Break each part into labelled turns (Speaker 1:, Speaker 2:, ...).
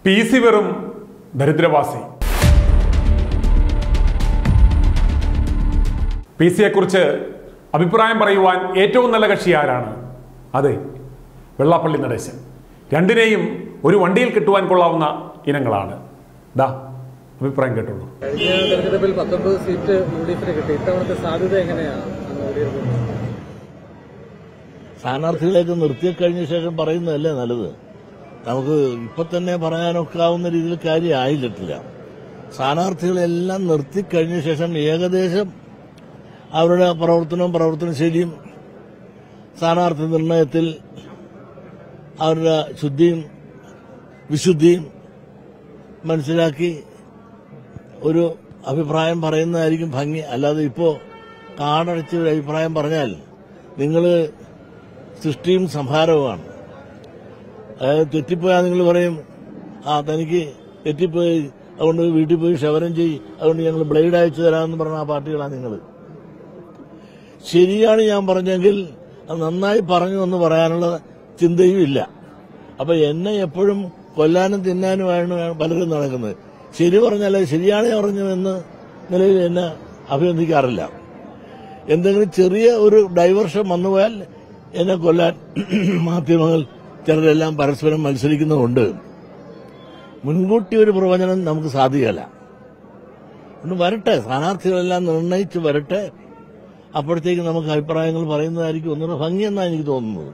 Speaker 1: P C വെറും ദരിദ്രവാസി P സിയെക്കുറിച്ച് അഭിപ്രായം പറയുവാൻ ഏറ്റവും നല്ല കക്ഷി ആരാണ് അതെ വെള്ളാപ്പള്ളി നടേശൻ രണ്ടിനെയും ഒരു വണ്ടിയിൽ കിട്ടുവാൻ കൊള്ളാവുന്ന ഇനങ്ങളാണ് ദാ അഭിപ്രായം കേട്ടുള്ളൂ
Speaker 2: കഴിഞ്ഞ തെരഞ്ഞെടുപ്പിൽ പത്തൊമ്പത് സീറ്റ് യു ഡി എഫിന് കിട്ടി ഇത്തവണത്തെ സാധ്യത എങ്ങനെയാണ് അങ്ങ് വിലയിരുത്തുന്നത്
Speaker 3: സ്ഥാനാർത്ഥികളെയൊക്കെ നിർത്തിക്കഴിഞ്ഞ ശേഷം പറയുന്നതല്ലേ നല്ലത് നമുക്ക് ഇപ്പൊ തന്നെ പറയാനൊക്കാവുന്ന രീതിയിൽ കാര്യം ആയിട്ടില്ല സ്ഥാനാർത്ഥികളെല്ലാം നിർത്തിക്കഴിഞ്ഞ ശേഷം ഏകദേശം അവരുടെ പ്രവർത്തനവും പ്രവർത്തന ശൈലിയും സ്ഥാനാർത്ഥി നിർണയത്തിൽ അവരുടെ ശുദ്ധിയും വിശുദ്ധിയും മനസ്സിലാക്കി ഒരു അഭിപ്രായം പറയുന്നതായിരിക്കും ഭംഗി അല്ലാതെ ഇപ്പോ കാടടച്ച് ഒരു അഭിപ്രായം പറഞ്ഞാൽ നിങ്ങൾ സൃഷ്ടിയും സംഹാരവുമാണ് അതായത് തെറ്റിപ്പോയാൽ നിങ്ങൾ പറയും ആ തനിക്ക് തെറ്റിപ്പോയി അതുകൊണ്ട് വീട്ടിൽ പോയി ക്ഷവരം ചെയ്യും അതുകൊണ്ട് ഞങ്ങൾ ബ്ലേഡ് അയച്ചു തരാമെന്ന് പറഞ്ഞ ആ പാർട്ടികളാണ് നിങ്ങൾ ശരിയാണ് ഞാൻ പറഞ്ഞെങ്കിൽ അത് നന്നായി പറഞ്ഞു എന്ന് പറയാനുള്ള ചിന്തയും ഇല്ല അപ്പൊ എന്നെ എപ്പോഴും കൊല്ലാനും തിന്നാനുമാണ് പലരും നടക്കുന്നത് ശരി പറഞ്ഞാലേ ശരിയാണ് ഞാൻ പറഞ്ഞതെന്ന് നിലയിൽ എന്നെ അഭിനന്ദിക്കാറില്ല എന്തെങ്കിലും ചെറിയ ഒരു ഡൈവർഷൻ വന്നുപോയാൽ എന്നെ കൊല്ലാൻ മാധ്യമങ്ങൾ ചിലരെല്ലാം പരസ്പരം മത്സരിക്കുന്നതുകൊണ്ട് മുൻകൂട്ടി ഒരു പ്രവചനം നമുക്ക് സാധിക്കല്ല ഒന്ന് വരട്ടെ സ്ഥാനാർത്ഥികളെല്ലാം നിർണയിച്ച് വരട്ടെ അപ്പോഴത്തേക്ക് നമുക്ക് അഭിപ്രായങ്ങൾ പറയുന്നതായിരിക്കും ഒന്നുകൂടെ ഭംഗിയെന്നാണ് എനിക്ക് തോന്നുന്നത്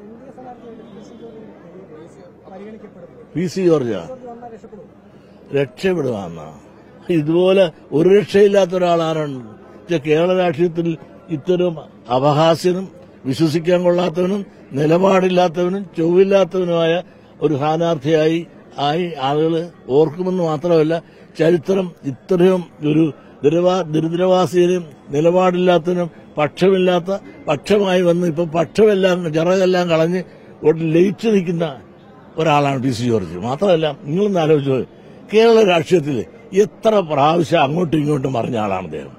Speaker 3: പി സി ജോർജ രക്ഷപ്പെടുവാന്ന ഇതുപോലെ ഒരു രക്ഷയില്ലാത്ത ഒരാളാരാണ് പക്ഷെ കേരള രാഷ്ട്രീയത്തിൽ ഇത്തരം അപഹാസ്യനും വിശ്വസിക്കാൻ കൊള്ളാത്തവനും നിലപാടില്ലാത്തവനും ചൊവ്വില്ലാത്തവനുമായ ഒരു സ്ഥാനാർത്ഥിയായി ആയി ആളുകൾ ഓർക്കുമെന്ന് മാത്രമല്ല ചരിത്രം ഇത്രയും ഒരു ദരിദ്രവാ- ദരിദ്രവാസിയിലും നിലപാടില്ലാത്തവനും പക്ഷമില്ലാത്ത പക്ഷമായി വന്ന് ഇപ്പൊ പക്ഷമെല്ലാം ചിറകെല്ലാം കളഞ്ഞ് ഒരു ലയിച്ചു നിൽക്കുന്ന ഒരാളാണ് പി സി ജോർജ് മാത്രമല്ല നിങ്ങളൊന്ന് ആലോചിച്ചു കേരള രാഷ്ട്രീയത്തിൽ എത്ര പ്രാവശ്യം അങ്ങോട്ടും ഇങ്ങോട്ടും പറഞ്ഞ ആളാണ് അദ്ദേഹം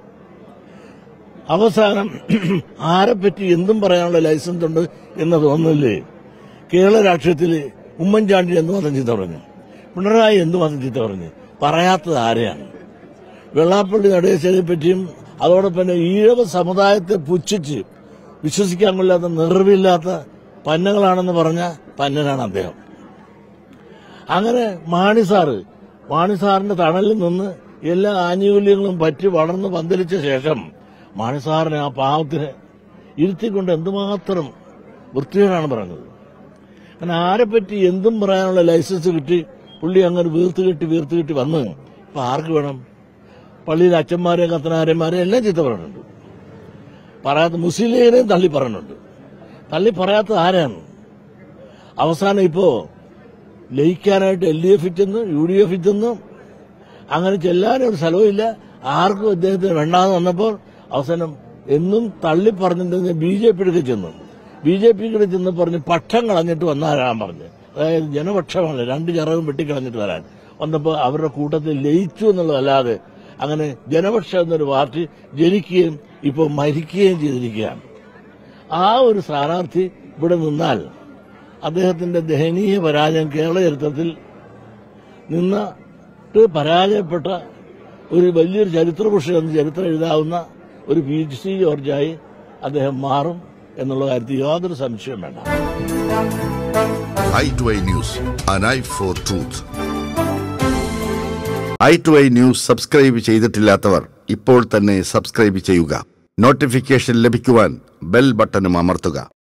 Speaker 3: അവസാനം ആരെപ്പറ്റി എന്തും പറയാനുള്ള ലൈസൻസ് ഉണ്ട് എന്ന് തോന്നുന്നില്ലേ കേരള രാഷ്ട്രീയത്തിൽ ഉമ്മൻചാണ്ടി എന്ത് മാത്രം ചീത്ത പറഞ്ഞു പിണറായി എന്ത് മാത്രം ചീത്ത പറഞ്ഞു പറയാത്തത് ആരെയാണ് വെള്ളാപ്പള്ളി നടേശനെ പറ്റിയും അതോടൊപ്പം തന്നെ ഈഴവ സമുദായത്തെ പുച്ഛിച്ച് വിശ്വസിക്കാൻ കൊള്ളാത്ത നിറവില്ലാത്ത പന്നകളാണെന്ന് പറഞ്ഞ പന്നനാണ് അദ്ദേഹം അങ്ങനെ മാണി സാറ് മാണി സാറിന്റെ തണലിൽ നിന്ന് എല്ലാ ആനുകൂല്യങ്ങളും പറ്റി വളർന്ന് പന്തലിച്ച ശേഷം മാണി സാറിനെ ആ പാവത്തിന് ഇരുത്തിക്കൊണ്ട് എന്തുമാത്രം വൃത്തികേടാണ് പറഞ്ഞത് അങ്ങനെ ആരെപ്പറ്റി എന്തും പറയാനുള്ള ലൈസൻസ് കിട്ടി പുള്ളി അങ്ങനെ വീർത്ത് കെട്ടി വീർത്ത് കെട്ടി വന്ന് ഇപ്പൊ ആർക്ക് വേണം പള്ളിയിലെ അച്ഛന്മാരെയും കത്തനാരന്മാരെയും എല്ലാം ചീത്ത പറഞ്ഞിട്ടുണ്ട് പറയാത്ത മുസ്ലിം ലീഗിനെയും തള്ളി പറഞ്ഞിട്ടുണ്ട് തള്ളി പറയാത്തത് ആരാണ് അവസാനം ഇപ്പോ ലയിക്കാനായിട്ട് എൽ ഡി എഫ് ചെന്ന് യു ഡി എഫ് ചെന്ന് അങ്ങനെ ചെല്ലാനും ഒരു സ്ഥലവുമില്ല ആർക്കും അദ്ദേഹത്തിന് വേണ്ടാന്ന് വന്നപ്പോൾ അവസാനം എന്നും തള്ളി പറഞ്ഞിട്ടുണ്ടെന്ന് ബി ജെ പിയുടെ ചെന്നു ബി ജെ പിയുടെ ചെന്ന് പറഞ്ഞ് പക്ഷം കളഞ്ഞിട്ട് വന്നാരാൻ പറഞ്ഞ് അതായത് ജനപക്ഷമാണ് രണ്ട് ചിറകും വെട്ടിക്കളഞ്ഞിട്ട് വരാൻ വന്നപ്പോൾ അവരുടെ കൂട്ടത്തിൽ ലയിച്ചു എന്നുള്ളതല്ലാതെ അങ്ങനെ ജനപക്ഷം എന്നൊരു പാർട്ടി ജനിക്കുകയും ഇപ്പോൾ മരിക്കുകയും ചെയ്തിരിക്കുകയാണ് ആ ഒരു സ്ഥാനാർത്ഥി ഇവിടെ നിന്നാൽ അദ്ദേഹത്തിന്റെ ദയനീയ പരാജയം കേരള ചരിത്രത്തിൽ നിന്നിട്ട് പരാജയപ്പെട്ട ഒരു വലിയൊരു ചരിത്രപുരുഷൻ എന്ന് ചരിത്രം എഴുതാവുന്ന ഒരു പി സി ജോർജായി അദ്ദേഹം മാറും എന്നുള്ള കാര്യത്തിൽ യാതൊരു സംശയവും വേണ്ട
Speaker 4: I to I news an eye for truth I to I news subscribe ചെയ്തിട്ടില്ലാത്തവർ ഇപ്പോൾ തന്നെ സബ്സ്ക്രൈബ് ചെയ്യുക നോട്ടിഫിക്കേഷൻ ലഭിക്കുവാൻ ബെൽ ബട്ടണും അമർത്തുക